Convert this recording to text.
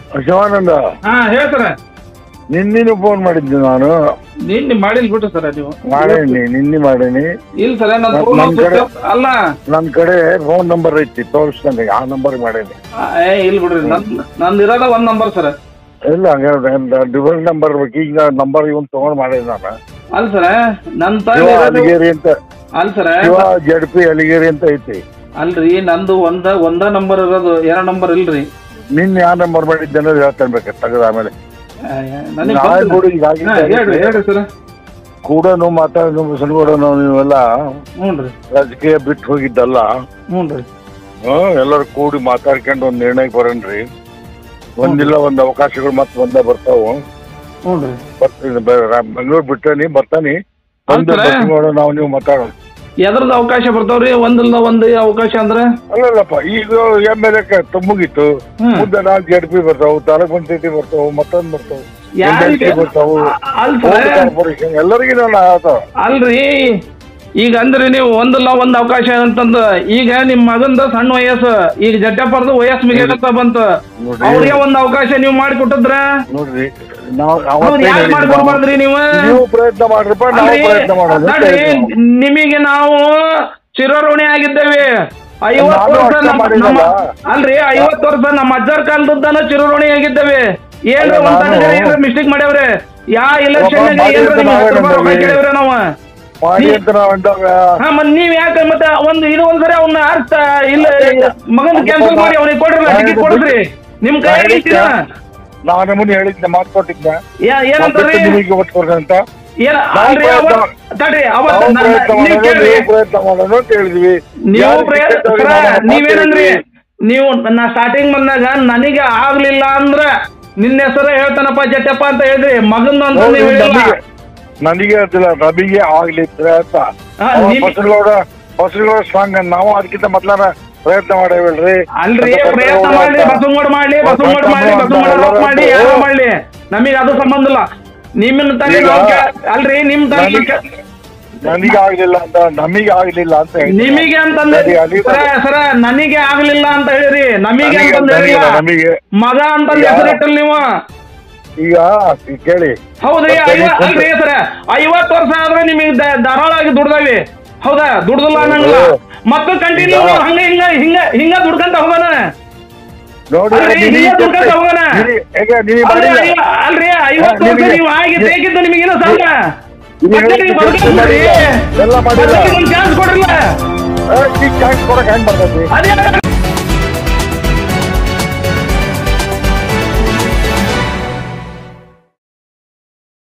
ಶಿವಾನಂದ ಹಾ ಹೇಳಿ ಸರ ನಿನ್ನಿನ ಫೋನ್ ಮಾಡಿದ್ದೆ ನಾನು ನಿನ್ನೆ ಮಾಡಿಲ್ ಬಿಟ್ಟು ಸರ ನೀವು ಮಾಡೇನಿ ನಿನ್ನೆ ಮಾಡೇನಿ ಇಲ್ಲ ಸರ ನನ್ನ ನನ್- phone ನನ್ switch ಕಡೆ- off- ಅಲ್ಲ ನನ್ನ ಕಡೆ ಫೋನ್ ನಂಬರ್ ಐತಿ ತೋರಿಸ್ ನನಗೆ ಆ ನಂಬರ್ ಮಾಡೇನಿ ಆ, ಏ ಇಲ್ಲ ಬಿಡ್ರಿ ನನ್ ನಂದು ಇರೋದ ಒಂದ್ ನಂಬರ್ ಸರ ಇಲ್ಲ ಹಂಗಾರೆ ಡಿಫರೆಂಟ್ ನಂಬರ್ ಬೇಕು ಈಗ ನಂಬರ್ ಇವನ್ ತಗೊಂಡ್ ಮಾಡೇನಿ ನಾನು ಅಲ್ಲ ಸರ ನನ್ ಶಿವ ತಂದೆ ಅಲಿಗೇರಿ ಅಂತ ಅಲ್ಲ ಸರ ಶಿವ ಜಡ್ ಪಿ ಅಲಿಗೇರಿ ಅಂತ ಐತಿ ಅಲ್ರಿ ನಂದು ಒಂದ ಒಂದ ನಂಬರ್ ಇರೋದು ಎರಡ್ ನಂಬರ್ ಇಲ್ರಿ ನಿನ್ನೆ ಯಾವ ನಂಬರ್ ಮಾಡಿದ್ದೆ ಅನ್ನೋದು ಹೇಳ್ತೇನೆ ಬೇಕಾದ್ರೆ ತೆಗೆದ ಆಮೇಲೆ ಆ, ನನಗ್ ನಾಳೆ ಗೊತ್ತಿಲ್ಲ. ಕೂಡ ಈಗ ಹಾ, ಆಗಿದ್ದೆ. ಹೇಳ್ರಿ ಹೇಳ್ರಿ ಸರ ಕೂಡನು ಮಾತಾಡೋನು ಮುಸಲ್ಗೂಡನು ನೀವೆಲ್ಲ ಹ್ಞೂನ್ರಿ ರಾಜಕೀಯ ಬಿಟ್ಟು ಹೋಗಿದ್ದಲ್ಲ ಹ್ಞೂನ್ರಿ ಹ್ಮ್, ಎಲ್ಲರೂ ಕೂಡಿ ಮಾತಾಡ್ಕೊಂಡು ಒಂದ್ ನಿರ್ಣಯಕ್ಕೆ ಬರೋಣ್ರಿ ಒಂದಿಲ್ಲ ಒಂದ್ ಅವಕಾಶಗಳು ಮತ್ತೆ ಒಂದ ಬರ್ತಾವು ಹ್ಞೂನ್ರಿ ಬರ್ತೀನಿ ಬೆಂಗಳೂರು ಬಿಟ್ಟನಿ ಬರ್ತಾನಿ ಬಂದು ಅಂತಾರೆ? ಬಸ್ಸಿಗೋಡು ನಾವು ನೀವು ಮಾತಾಡೋಣ ಎದ್ರದ್ದು ಅವಕಾಶ ಬರ್ತಾವ್ರಿ ಒಂದಿಲ್ಲ ಒಂದ್ ಅವಕಾಶ ಅಂದ್ರ ಅಲ್ಲಲ್ಲಪ್ಪ ಈಗ ಎಮ್ ಎಲ್ ಎ ಮುಗೀತು ಹ್ಮ್. ಮುಂದೆ ನಾಲ್ಕು ಜಡ್ ಪಿ ಬರ್ತಾವು ತಾಲೂಕ್ ಪಂಚಾಯತಿ ಬರ್ತಾವು ಮತ್ತೊಂದ್ ಬರ್ತಾವು ಯಾರಿಗೆ MLC ಬರ್ತಾವು ಅಲ್ ಬೋರ್ಡ್ ಸರ ಕಾರ್ಪೊರೇಷನ್ ಎಲ್ಲರಿಗೂ ನಾನು ಹೇಳ್ತಾವ ಅಲ್ರಿ ಈಗ ಅಂದ್ರಿ ನೀವು ಒಂದಲ್ಲ ಒಂದ್ ಅವಕಾಶ ಅಂತಂದು ಈಗ ನಿಮ್ ಮಗಂದ ಸಣ್ಣ ವಯಸ್ಸು ಈಗ ಜಟ್ಟಪ್ಪರ್ದು ವಯಸ್ಸು ಮುಗಿಯಕತ್ತ ಬಂತ ನೋಡ್ರಿ. ಅವ್ರಿಗೆ ಒಂದ್ ಅವಕಾಶ ನೀವು ಮಾಡಿಕೊಟ್ಟಿದ್ರ ನೋಡ್ರಿ ನಾವು ಅವ್ರು ಅವತ್ತೇ ಯಾಕೆ ಹೇಳಿದ್ದು ಮಾಡ್ಕೊಡ್ಬಾರ್ದ್ರಿ ನೀವು ನೀವು ಪ್ರಯತ್ನ ಮಾಡ್ರಪ್ಪ ನಾವು ಅಲ್ರಿ, ಪ್ರಯತ್ನ ಮಾಡೋದು ಅಂತ ನೋಡ್ರಿ, ಹೇಳಿದ್ದು ನಾವು. ನಿಮಗೆ ನಾವು ಚಿರಋಣಿ ಆಗಿದ್ದೇವೆ ಐವತ್ತು ನಾನು ವರ್ಷ ಅಷ್ಟೇ ನಮ್ಮ ಮಾಡಿದ್ದಲ್ಲ. ನಮ್ಮ- ಅಲ್ರಿ ಐವತ್ತು ವರ್ಷ ನಮ್ಮ ಅಜ್ಜರ ಕಾಲದನ್ನ ಚಿರಋಣಿ ಆಗಿದ್ದೇವೆ ಏನ್ರಿ ಅಲ್ಲ, ಒಂದ್ ನಾನು- ಏನ್ರಿ ಮಿಸ್ಟೇಕ್ ಮಾಡ್ಯಾವ್ರೆ ಯಾ ಇಲೆಕ್ಷನ್ ಒಬ್ಬ ಮಾಡಿ ಅಂತ ನಾವೇ ನಂಬ್ತೀವಿ. ಕೇಳಿವ್ರೆ ನಾವು ಮಾಡಿ ಅಂತ ನಾವು ಅಂದಾಗ ಹಾ ಮತ್ ನೀವ್ ಯಾಕೆ ಮತ್ತೆ ಒಂದ್ ಇದು ಒಂದ್ಸರಿ ಅವ್ನ ಅರ್ಥ ಇಲ್ಲ ಮಗನ್ ಕ್ಯಾನ್ಸಲ್ ಮಾಡಿ ಅವ್ನಿಗೆ ಕೊಡ್ರಲ್ಲ ಟಿಕೆಟ್ ಕೊಡಿಸ್ರಿ ನಿಮ್ ಕೈ ಐತಿನ ನಾನು ಮುಂದೆ ಹೇಳಿದ್ದೆ ಮಾತು ಕೊಟ್ಟಿದ್ದೆ ಏನಂತಾರ್ರಿ ಮತ್ತೆ ನಿಮಗೆ ಒಟ್ಟು ಕೊಡ್ಕಂತ ಏನ ನಾವು ಅಲ್ರಿ ಪ್ರಯತ್ನ ಅವತ್ ತಡ್ರಿ ಅವತ್ ನಾವು ನನ್ನ- ಪ್ರಯತ್ನ ನೀವ್ ಮಾಡೋಣ ಕೇಳ್ರಿ ನೀವು ಪ್ರಯತ್ನ ಮಾಡೋಣ ಅಂತ ಹೇಳಿದ್ವಿ ನೀವು ಯಾರು ಪ್ರಯತ್ನ ticket ಅವ್ರಿಗೆ ಸರ, ನಾವು ನೀವೇನಂದ್ರಿ ಮಾತಾಡಿದ್ವಿ. ನೀವು ನಾ ಸ್ಟಾರ್ಟಿಂಗ್ ಬಂದಾಗ ನನಗೆ ಆಗ್ಲಿಲ್ಲ ಅಂದ್ರ ನಿನ್ನ ಹೆಸರು ಹೇಳ್ತಾನಪ್ಪ ಜಟ್ಟಪ್ಪ ಅಂತ ಹೇಳಿದ್ರಿ ಮಗನ್ ಅಂತ ನೋಡಿ, ನೀವು ಹೇಳಿಲ್ಲ ನಮಗೆ ನನಗೆ ಗೊತ್ತಿಲ್ಲ ನಮಗೆ ಆಗ್ಲಿ ಪ್ರಯತ್ನ ಹಾ, ಅವ ನಿಮ್- ಫಸಲಗೌಡ ಫಸಲಗೌಡ ಸ್ಟ್ರಾಂಗ್ ನಾವು ಅದಕ್ಕಿಂತ ಮೊದ್ಲಾರ ಪ್ರಯತ್ನ ಮಾಡೇವಲ್ರಿ ಅಲ್ರಿ ಅಂತ ಪ್ರಯತ್ನ ಫಸಲಗೌಡ ಮಾಡ್ಲಿ ಅಂತ. ಬಸವನಗೌಡ ಮಾಡ್ಲಿ ಬಸವನಗೌಡ ಮಾಡ್ಲಿ ಬಸವನಗೌಡ ಮಾಡ್ಲಿ ಯಾರು ಮಾಡ್ಲಿ ನಮಗೆ ಅದು ಸಂಬಂಧ ಇಲ್ಲ ನಿಮ್ಮನ್ನ ತಾನೇ ಈಗ ನಾವು ಕೇ- ಅಲ್ರಿ ನಿಮ್ ತಾನೇ ನನಗೆ- ನನಗೆ ಆಗ್ಲಿಲ್ಲ ಅಂತ ನಮಗೆ ಆಗ್ಲಿಲ್ಲ ಅಂತ ಹೇಳಿದ್ರು. ನಿಮಗೆ ಅಂತಂದ್ರೆ ನನಗೆ ಅಲ್ಲಿ- ಸರ ಸರ ನನಗೆ ಆಗ್ಲಿಲ್ಲ ಅಂತ ಹೇಳಿರಿ ನಮಗೆ ನನಗೆ- ಅಂತಂದ್ ಹೇಳಿಲ್ಲ ನನಗೆ- ನಮಗೆ ಮಗ ಅಂತಂದ್ ಈಗ- ಹೆಸರಿಟ್ಟಲ್ ನೀವು ಈಗ ಈ ಕೇಳಿ ಹೌದ್ರಿ ಮತ್ತೆ ಐವ ನೀವು ಅಲ್ರಿ ಸರ ಐವತ್ತು ವರ್ಷ ಆದ್ರೆ ನಿಮಗೆ ಧಾರಾಳವಾಗಿ ದುಡ್ದಾವಿ ಹೌದಾ ದುಡ್ದಿಲ್ಲ ಅನ್ನಂಗಿಲ್ಲ ಹೌದು. ಮತ್ತೆ ಕಂಟಿನ್ಯೂ ಈಗ- ಹಂಗ ಹಿಂಗ ಹಿಂಗ ಹಿಂಗ ದುಡ್ಕಂತ ಹೋಗೋಣ ನೋಡಿ ಅಲ್ರಿ, ನಿನಗೆ ನೀವೇ ದುಡ್ಕೊಂತ ಗೊತ್ತೇ- ಹೋಗೋಣ. ನಿನಗೆ- ಹೇಗೆ ನೀನು ಅಲ್ರಿ ಮಾಡಿಲ್ಲ? ಐವ- ಅಲ್ರಿ ಐವತ್ತು ಹಾ, ವರ್ಷ ನಿಮಗೆ- ನೀವು ಆಗಿ ತೆಗಿದ್ದು ನಿಮಗೇನೋ ಸಾಲ ನೀವು ಮತ್ತೆ ನೀವು ಹೇಳಿದ್ದು ಬದುಕಂದ್ರಿ ಎಲ್ಲ ಮಾಡಿಲ್ಲ. ಚಾನ್ಸ್ ಕೊಡ್ರಲ್ಲ ಏ, ಈ ಚಾನ್ಸ್ ಕೊಡಕ್ ಹೆಂಗ್ ಬರ್ತೈತಿ ಅದೇ